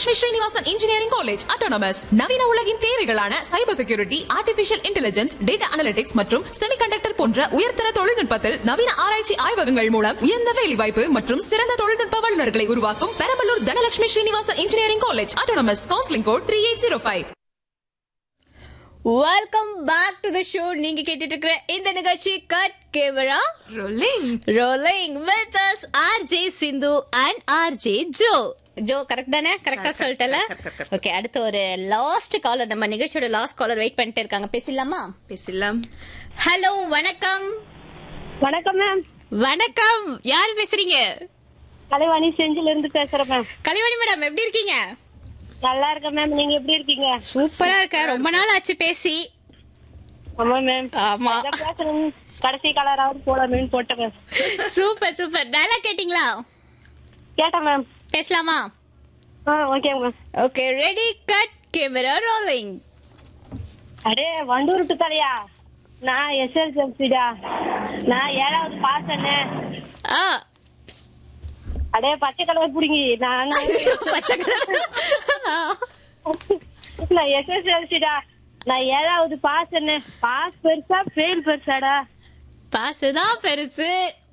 Dhanalakshmi Srinivasan engineering college autonomous நவீன உலகின் தேவைகளான cyber security artificial intelligence data analytics மற்றும் செமிகண்டக்டர் போன்ற உயர்தர தொழில்நுட்பத்தில் நவீன ஆராய்ச்சி ஆய்வகங்கள் மூலம் உயர்ந்த வேலைவாய்ப்பு மற்றும் சிறந்த தொழில்நுட்ப வல்லுநர்களை உருவாக்கும் Perambalur Dhanalakshmi Srinivasan engineering college autonomous counselling code three eight zero five welcome back to the show நீங்க கேட்டுட்டு இருக்கிற இந்த நிகழ்ச்சி cut camera rolling rolling with us RJ Sindhu and RJ Jo Jo correct தானே கரெக்டா சொல்லிட்டல ஓகே அடுத்து ஒரு லாஸ்ட் காலர் நம்ம நிகழ்ச்சியோட லாஸ்ட் காலர் வெயிட் பண்ணிட்டு இருக்காங்க பேசலாமா பேசலாம் ஹலோ வணக்கம் வணக்கம் மேம் வணக்கம் யார் பேசுறீங்க கலைவாணி செஞ்சில இருந்து பேசுறேன் மேம் கலைவாணி மேடம் எப்படி இருக்கீங்க நல்லா இருக்கேன் மேம் நீங்க எப்படி இருக்கீங்க சூப்பரா இருக்க ரொம்ப நாள் ஆச்சு பேசி ஆமா மேம் ஆமா அதான் பேசுறேன் கடைசி கலராவது போடணும்னு போட்டேன் மேம் சூப்பர் சூப்பர் டயலாக் கேட்டிங்களா கேட்டேன் மேம் பேசலாமா ஆ okay ma'am okay ready cut camera rolling அடே வண்டூர் தலையா நான் எஸ்எல்சிடா நான் ஏழாவது பாஸ் பண்ணேன் ஆ அடே பச்சை கலர் பிடிங்கி நான் பச்சை கலர் ஆ. நான் எஸ்எஸ்எல்சிடா நான் ஏழாவது பாஸ் பண்ணேன் பாஸ் பெருசா ஃபெயில் பெருசாடா பாசு தான் பெருசு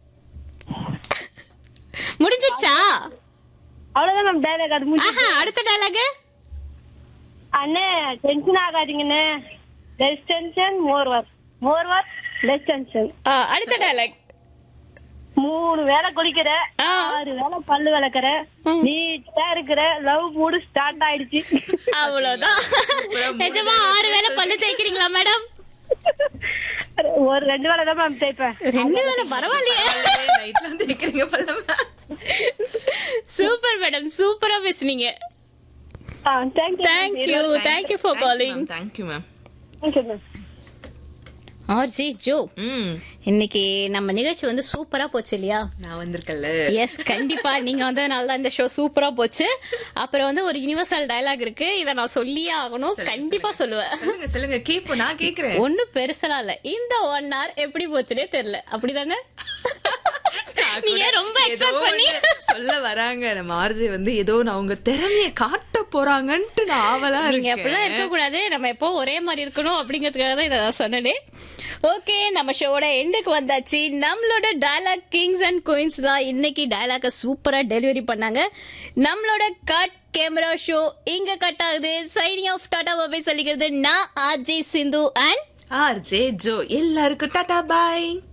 முடிஞ்சிச்சா அவ்வளவுதான் மேம் டைலாக் அது முடிஞ்சு ஆஹா அடுத்த டயலாக் அண்ணே டென்ஷன் ஆகாதீங்கண்ணே less tension more work more work less tension அடுத்த டயலாக் மூணு வேலை குளிக்கிற ஆ. ஆறு வேலை பல்லு விளக்குற ம். நீட்டா இருக்கிற லவ் மூடு ஸ்டார்ட் ஆயிடுச்சு அவ்வளவுதான் நிஜமா ஆறு வேளை பல்லு தேய்க்கிறீங்களா மேடம் ஒரு ரெண்டு வேலை தான் மேம் தேய்ப்பேன் ரெண்டு வேளை பரவாயில்லையே நைட்ல வந்து வைக்கிறீங்க பல்லவ சூப்பர் மேடம் சூப்பரா பேசுனீங்க thank you thank you thank you for calling thank you ma'am thank you ma'am RJ Jo hmm இன்னைக்கு நம்ம நிகழ்ச்சி வந்து சூப்பரா போச்சு இல்லையா நான் வந்திருக்கல எஸ் கண்டிப்பா நீங்க வந்து நல்லா இந்த ஷோ சூப்பரா போச்சு அப்புறம் வந்து ஒரு யுனிவர்சல் டயலாக் இருக்கு இத நான் சொல்லியே ஆகணும் கண்டிப்பா சொல்லுவேன் சொல்லுங்க சொல்லுங்க கேப்போம் நான் கேக்குறேன் ஒண்ணும் பெருசலா இல்ல இந்த ஒன் ஹவர் எப்படி போச்சுனே தெரியல அப்படிதானே நீங்க ரொம்ப ஏதோ எக்ஸ்பெக்ட் பண்ணி ஒண்ணு சொல்ல வராங்க நம்ம ஆர்ஜே வந்து ஏதோ நான் அவங்க திறமைய காட்ட போறாங்கன்ட்டு நான் ஆவலா நீங்க அப்படிலாம் இருக்க இருக்கேன் கூடாது நம்ம எப்போ ஒரே மாதிரி இருக்கணும் அப்படிங்கறதுக்காக தான் இதை நான் சொன்னேனே ஓகே நம்ம ஷோட எண்டுக்கு வந்தாச்சு நம்மளோட டயலாக் கிங்ஸ் அண்ட் குயின்ஸ் தான் இன்னைக்கு டயலாக சூப்பரா டெலிவரி பண்ணாங்க நம்மளோட கட் கேமரா ஷோ இங்க கட் ஆகுது சைனிங் ஆஃப் டாடா பாபை சொல்லிக்கிறது நான் RJ Sindhu and RJ Jo எல்லாருக்கும் டாடா பாய்